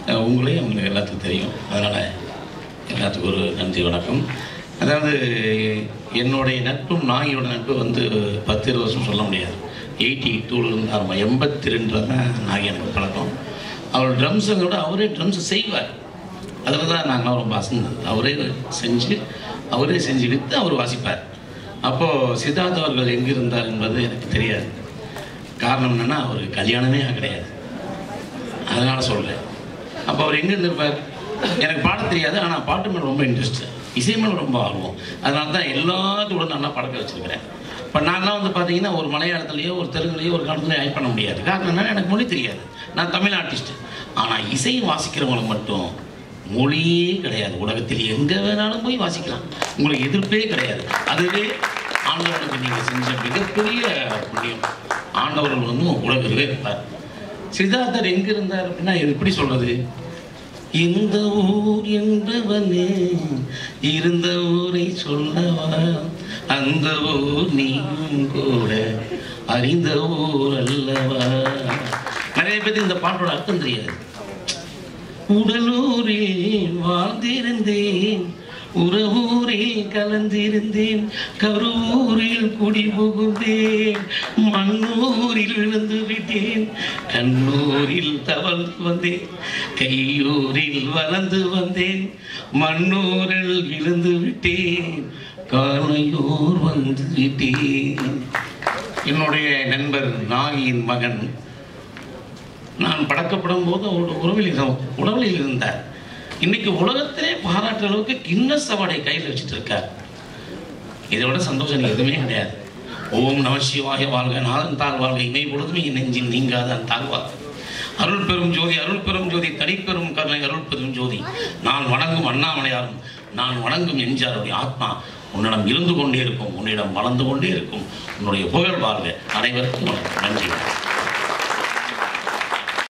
அஹ் உங்களையும் உங்களுக்கு எல்லாத்துக்கும் தெரியும் அதனால் எல்லாத்துக்கும் ஒரு நன்றி வணக்கம் அதாவது என்னுடைய நட்பும் நாகியோட நட்பு வந்து பத்து இருபது வருஷம் சொல்ல முடியாது எயிட்டி டூலேருந்து ஆரம்பம் எண்பத்தி ரெண்டில் தான் நாகி எனக்கு பழக்கம் அவர் ட்ரம்ஸை விட அவரே ட்ரம்ஸ் செய்வார் அதில் தான் நாங்களாம் ரொம்ப அசந்தது அவரே செஞ்சு அவரே செஞ்சு விற்று அவர் வாசிப்பார் அப்போது சித்தார்த் அவர்கள் எங்கே இருந்தார் என்பது எனக்கு தெரியாது காரணம் என்னென்னா அவர் கல்யாணமே கிடையாது அதனால் சொல்கிறேன் அப்போ அவர் எங்கே இருந்திருப்பார் எனக்கு பாட தெரியாது ஆனால் பாட்டு மேலே ரொம்ப இன்ட்ரெஸ்ட் இசை மேலே ரொம்ப ஆர்வம் அதனால தான் எல்லாத்தோட நல்லா பழக்க வச்சுருக்கிறேன் இப்போ நான்லாம் வந்து பார்த்தீங்கன்னா ஒரு மலையாளத்துலேயோ ஒரு தெலுங்குலையோ ஒரு காலத்துலையோ ஆக்ட் பண்ண முடியாது காரணம் என்னன்னா எனக்கு மொழி தெரியாது நான் தமிழ் ஆர்டிஸ்ட் ஆனால் இசை வாசிக்கிறவங்களுக்கு மட்டும் மொழியே கிடையாது உலகத்தில் எங்கே வேணாலும் போய் வாசிக்கலாம் உங்களுக்கு எதிர்ப்பே கிடையாது அதுவே ஆண்டவனுக்கு நீங்கள் செஞ்ச மிகப்பெரிய புண்ணியம் ஆண்டவர்கள் வந்து உலகிலே இருப்பார் சித்தார்த்தர் எங்க இருந்தார் அப்படின்னா இது எப்படி சொல்றது இந்த ஊர் என்பவனே இருந்த ஊரை சொல்லவா அந்த ஊர் நீயும் கூட அறிந்த ஊர் அல்லவா நிறைய பேருக்கு இந்த பாட்டோட அர்த்தம் தெரியாது உடலூரில் வாழ்ந்திருந்தேன் உறவூரில் கலந்திருந்தேன் கருவூரில் குடி புகுந்தேன் மண்ணூரில் விழுந்து விட்டேன் கண்ணூரில் தவழ்ந்து வந்தேன் கையூரில் வளர்ந்து வந்தேன் மண்ணூரில் விழுந்து விட்டேன் காலையூர் வந்து விட்டேன் என்னுடைய நண்பர் நாகியின் மகன் நான் படக்கப்படும் போது அவரோட உறவில் இருந்த- உறவில் இருந்தார் இன்னைக்கு உலகத்திலே பாராட்டுற அளவுக்கு கின்னஸ் அவார்டை கையில் வச்சுட்டு இருக்கார் இதை விட சந்தோஷம் எனக்கு எதுவுமே கிடையாது ஓம் நம சிவாய வாழ்க நாதன் தாழ் வாழ்க இமை பொழுதுமே என் நெஞ்சில் நீங்காதான் தாழ்வார் அருள் பெரும் ஜோதி அருள் பெரும் ஜோதி தனிப்பெரும் கருணை அருள் பெரும் ஜோதி நான் வணங்கும் அண்ணாமலையாரும் நான் வணங்கும் எஞ்சாருடைய ஆத்மா உன்னிடம் இருந்து கொண்டே இருக்கும் உன்னிடம் வளர்ந்து கொண்டே இருக்கும் உன்னுடைய புகழ் வாழ்க அனைவருக்கும் வணக்கம். நன்றி